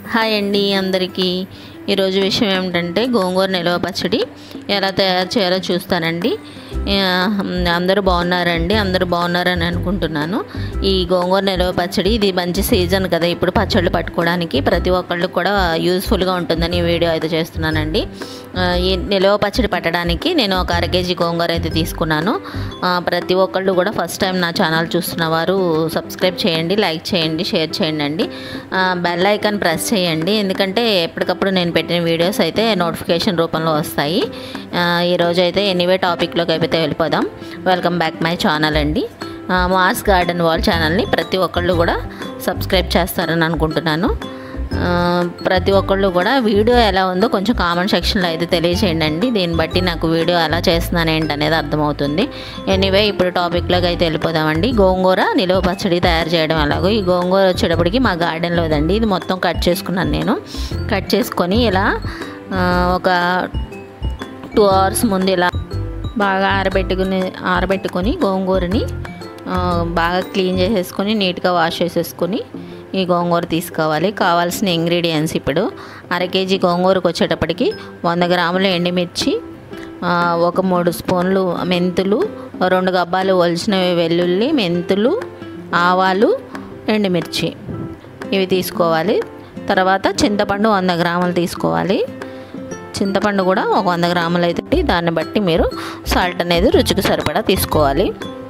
hi అండి అందరికీ ఈరోజు విషయం ఏమిటంటే గోంగూర నిల్వ పచ్చడి ఎలా తయారు చేయాలో చూస్తానండి ఆ, అందరూ బాగున్నారండి అందరూ బాగున్నారని అనుకుంటున్నాను ఈ గోంగూర నిల్వ పచ్చడి ఇది మంచి సీజన్ కదా ఇప్పుడు పచ్చళ్ళు పట్టుకోవడానికి ప్రతి ఒక్కళ్ళు కూడా యూస్ఫుల్గా ఉంటుందని ఈ వీడియో అయితే చేస్తున్నానండి ఆ, ఈ నిల్వ పచ్చడి పట్టడానికి నేను ఒక అర కేజీ గోంగూర అయితే తీసుకున్నాను ఆ, ప్రతి ఒక్కళ్ళు కూడా ఫస్ట్ టైం నా ఛానల్ చూస్తున్న వారు సబ్స్క్రైబ్ చేయండి లైక్ చేయండి షేర్ చేయండి అండి ఆ, బెల్ ఐకాన్ ప్రెస్ చేయండి ఎందుకంటే ఎప్పటికప్పుడు నేను పెట్టిన వీడియోస్ అయితే నోటిఫికేషన్ రూపంలో వస్తాయి ఆ, ఈరోజు అయితే ఎనీవే టాపిక్లోకి అయితే వెళ్ళిపోదాం వెల్కమ్ బ్యాక్ మై ఛానల్ అండి ఆ, మాస్ గార్డెన్ వాల్ ఛానల్ని ప్రతి ఒక్కళ్ళు కూడా సబ్స్క్రైబ్ చేస్తారని అనుకుంటున్నాను ఆ, ప్రతి ఒక్కళ్ళు కూడా వీడియో ఎలా ఉందో కొంచెం కామెంట్ సెక్షన్లో అయితే తెలియచేయండి అండి దీన్ని బట్టి నాకు వీడియో ఎలా చేస్తున్నాను ఏంటి అనేది అర్థమవుతుంది ఎనీవే ఇప్పుడు టాపిక్లోకి అయితే వెళ్ళిపోదామండి గోంగూర నిలువ పచ్చడి తయారు చేయడం ఎలాగో ఈ గోంగూర వచ్చేటప్పటికి మా గార్డెన్లోదండి ఇది మొత్తం కట్ చేసుకున్నాను నేను కట్ చేసుకొని ఇలా ఆ, ఒక టూ అవర్స్ ముందు ఇలా బాగా ఆరబెట్టుకుని ఆరబెట్టుకొని గోంగూరని ఆ, బాగా క్లీన్ చేసేసుకొని నీట్గా వాష్ చేసేసుకొని ఈ గోంగూర తీసుకోవాలి కావాల్సిన ఇంగ్రీడియంట్స్ ఇప్పుడు అర కేజీ గోంగూరకు వచ్చేటప్పటికి వంద గ్రాముల ఎండుమిర్చి ఆ, ఒక మూడు స్పూన్లు మెంతులు రెండు గబ్బాలు ఒలిచినవి వెల్లుల్లి మెంతులు ఆవాలు ఎండుమిర్చి ఇవి తీసుకోవాలి తర్వాత చింతపండు వంద గ్రాములు తీసుకోవాలి చింతపండు కూడా ఒక వంద గ్రాములు అయితే దాన్ని బట్టి మీరు సాల్ట్ అనేది రుచికి సరిపడా తీసుకోవాలి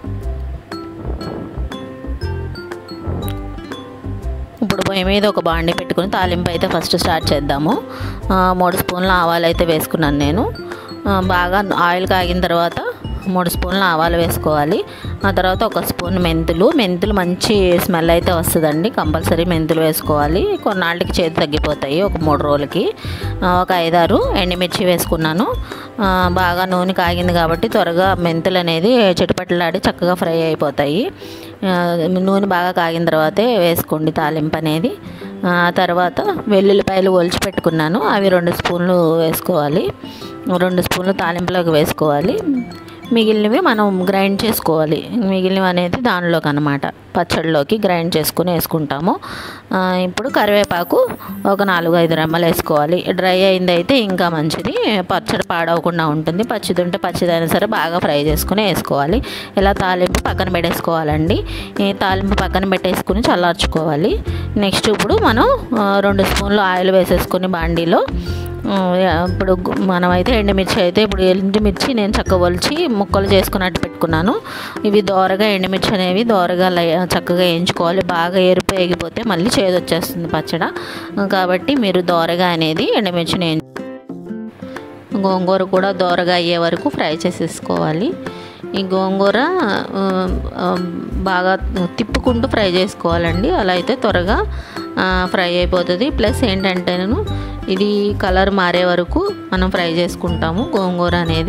ఇప్పుడు పొయ్యి మీద ఒక బాండి పెట్టుకుని తాలింపు అయితే ఫస్ట్ స్టార్ట్ చేద్దాము ఆ, మూడు స్పూన్ల ఆవాలు అయితే వేసుకున్నాను నేను ఆ, బాగా ఆయిల్ కాగిన తర్వాత మూడు స్పూన్ల ఆవాలు వేసుకోవాలి ఆ తర్వాత ఒక స్పూన్ మెంతులు మెంతులు మంచి స్మెల్ అయితే వస్తుందండి కంపల్సరీ మెంతులు వేసుకోవాలి కొన్నాళ్ళకి చేతి తగ్గిపోతాయి ఒక మూడు రోజులకి ఆ, ఒక ఐదారు ఎండుమిర్చి వేసుకున్నాను ఆ, బాగా నూనె కాగింది కాబట్టి త్వరగా మెంతులు అనేది చిటపట్లాడి చక్కగా ఫ్రై అయిపోతాయి ఆ, నూనె బాగా కాగిన తర్వాతే వేసుకోండి తాలింపు అనేది ఆ తర్వాత వెల్లుల్లిపాయలు ఒలిచి పెట్టుకున్నాను అవి రెండు స్పూన్లు వేసుకోవాలి రెండు స్పూన్లు తాలింపులోకి వేసుకోవాలి మిగిలినవి మనం గ్రైండ్ చేసుకోవాలి మిగిలినవి అనేది దానిలోకి అనమాట పచ్చడిలోకి గ్రైండ్ చేసుకుని వేసుకుంటాము ఆ, ఇప్పుడు కరివేపాకు ఒక నాలుగు ఐదు రెమ్మలు వేసుకోవాలి డ్రై అయింది అయితే ఇంకా మంచిది పచ్చడి పాడవకుండా ఉంటుంది పచ్చిది ఉంటే పచ్చిదైనా సరే బాగా ఫ్రై చేసుకుని వేసుకోవాలి ఇలా తాలింపు పక్కన పెట్టేసుకోవాలండి ఈ తాలింపు పక్కన పెట్టేసుకుని చల్లార్చుకోవాలి నెక్స్ట్ ఇప్పుడు మనం ఆ, రెండు స్పూన్లు ఆయిల్ వేసేసుకుని బాండీలో ఆ, ఇప్పుడు గు- మనమైతే ఎండుమిర్చి అయితే ఇప్పుడు ఎండుమిర్చి నేను చక్కగా ఒలిచి ముక్కలు చేసుకున్నట్టు పెట్టుకున్నాను ఇవి దోరగా ఎండుమిర్చి అనేవి దోరగా లై- చక్కగా వేయించుకోవాలి బాగా ఎరుపు వేగిపోతే మళ్ళీ చేదు వచ్చేస్తుంది పచ్చడ కాబట్టి మీరు దోరగా అనేది ఎండుమిర్చిని వేయించు గోంగూర కూడా దోరగా అయ్యే వరకు ఫ్రై చేసేసుకోవాలి ఈ గోంగూర ఆ, ఆ, బాగా తిప్పుకుంటూ ఫ్రై చేసుకోవాలండి అలా అయితే త్వరగా ఆ, ఫ్రై అయిపోతుంది ప్లస్ ఏంటంటే నేను ఇది కలర్ మారే వరకు మనం ఫ్రై చేసుకుంటాము గోంగూర అనేది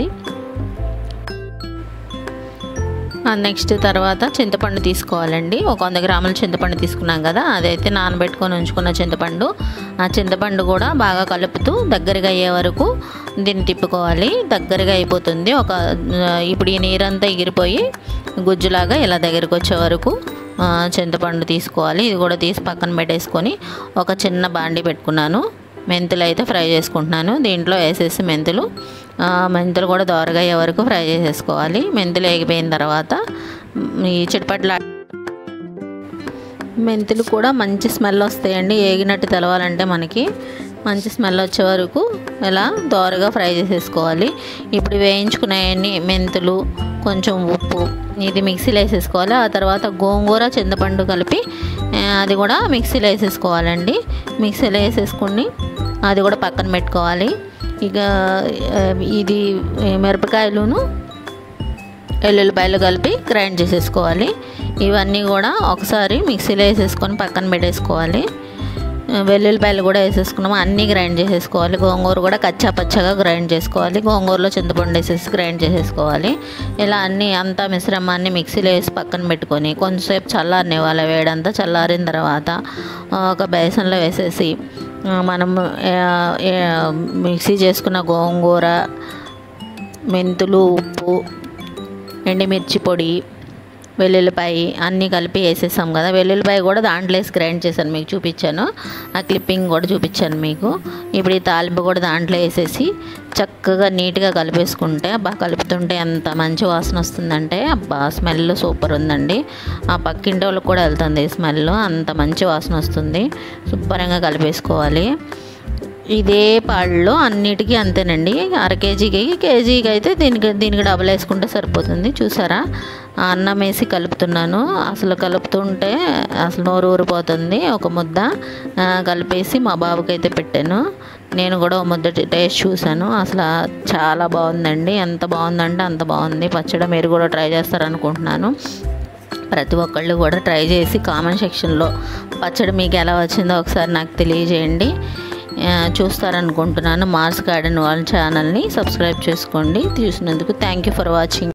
నెక్స్ట్ తర్వాత చింతపండు తీసుకోవాలండి ఒక వంద గ్రాముల చింతపండు తీసుకున్నాం కదా అదైతే నానబెట్టుకొని ఉంచుకున్న చింతపండు ఆ చింతపండు కూడా బాగా కలుపుతూ దగ్గరగా అయ్యే వరకు దీన్ని తిప్పుకోవాలి దగ్గరగా అయిపోతుంది ఒక ఆ, ఇప్పుడు ఈ నీరంతా ఎగిరిపోయి గుజ్జులాగా ఇలా దగ్గరికి వచ్చే వరకు ఆ, చింతపండు తీసుకోవాలి ఇది కూడా తీసి పక్కన పెట్టేసుకొని ఒక చిన్న బాండి పెట్టుకున్నాను మెంతులు అయితే ఫ్రై చేసుకుంటున్నాను దీంట్లో వేసేసి మెంతులు ఆ, మెంతులు కూడా దోరగా అయ్యే వరకు ఫ్రై చేసేసుకోవాలి మెంతులు వేగిపోయిన తర్వాత మ్, ఈ చిటపట్ల మెంతులు కూడా మంచి స్మెల్ వస్తాయండి వేగినట్టు తెలవాలంటే మనకి మంచి స్మెల్ వచ్చే వరకు ఇలా దోరగా ఫ్రై చేసేసుకోవాలి ఇప్పుడు వేయించుకునేవన్నీ మెంతులు కొంచెం ఉప్పు ఇది మిక్సీలో వేసేసుకోవాలి ఆ తర్వాత గోంగూర చింతపండు కలిపి ఆ, అది కూడా మిక్సీలో వేసేసుకోవాలండి మిక్సీలో వేసేసుకుని అది కూడా పక్కన పెట్టుకోవాలి ఇక ఆ, ఇది మిరపకాయలును వెల్లుల్లిపాయలు కలిపి గ్రైండ్ చేసేసుకోవాలి ఇవన్నీ కూడా ఒకసారి మిక్సీలో వేసేసుకొని పక్కన పెట్టేసుకోవాలి ఆ, వెల్లుల్లిపాయలు కూడా వేసేసుకున్నాము అన్నీ గ్రైండ్ చేసేసుకోవాలి గోంగూర కూడా కచ్చా పచ్చగా గ్రైండ్ చేసుకోవాలి గోంగూరలో చింతపండు వేసేసి గ్రైండ్ చేసేసుకోవాలి ఇలా అన్నీ అంతా మిశ్రమాన్ని మిక్సీలో వేసి పక్కన పెట్టుకొని కొంచెంసేపు చల్లారనివ్వాలి వేడంతా చల్లారిన తర్వాత ఆ, ఒక బేసన్లో వేసేసి ఆ, మనం ఆ, ఆ, మిక్సీ చేసుకున్న గోంగూర మెంతులు ఉప్పు ఎండుమిర్చి పొడి వెల్లుల్లిపాయ అన్నీ కలిపి వేసేసాం కదా వెల్లుల్లిపాయ కూడా దాంట్లో వేసి గ్రైండ్ చేశాను మీకు చూపించాను ఆ క్లిప్పింగ్ కూడా చూపించాను మీకు ఇప్పుడు ఈ తాలింపు కూడా దాంట్లో వేసేసి చక్కగా నీట్గా కలిపేసుకుంటే అబ్బా కలుపుతుంటే ఎంత మంచి వాసన వస్తుందంటే అబ్బా స్మెల్ సూపర్ ఉందండి ఆ పక్కింటి వాళ్ళకి కూడా వెళ్తుంది ఈ స్మెల్ అంత మంచి వాసన వస్తుంది శుభ్రంగా కలిపేసుకోవాలి ఇదే పాళ్ళు అన్నిటికీ అంతేనండి అర కేజీకి కేజీకి అయితే దీనికి దీనికి డబల్ వేసుకుంటే సరిపోతుంది చూసారా ఆ అన్నం వేసి కలుపుతున్నాను అసలు కలుపుతుంటే అసలు నోరు ఊరిపోతుంది ఒక ముద్ద ఆ, కలిపేసి మా బాబుకి అయితే పెట్టాను నేను కూడా ఒక ముద్ద టేస్ట్ చూశాను అసలు చాలా బాగుందండి ఎంత బాగుందంటే అంత బాగుంది పచ్చడి మీరు కూడా ట్రై చేస్తారనుకుంటున్నాను ప్రతి ఒక్కళ్ళు కూడా ట్రై చేసి కామెంట్ సెక్షన్లో పచ్చడి మీకు ఎలా వచ్చిందో ఒకసారి నాకు తెలియజేయండి ఆ, చూస్తారనుకుంటున్నాను మార్స్ గార్డెన్ వాళ్ళ ఛానల్ని సబ్స్క్రైబ్ చేసుకోండి చూసినందుకు థ్యాంక్ యూ ఫర్ వాచింగ్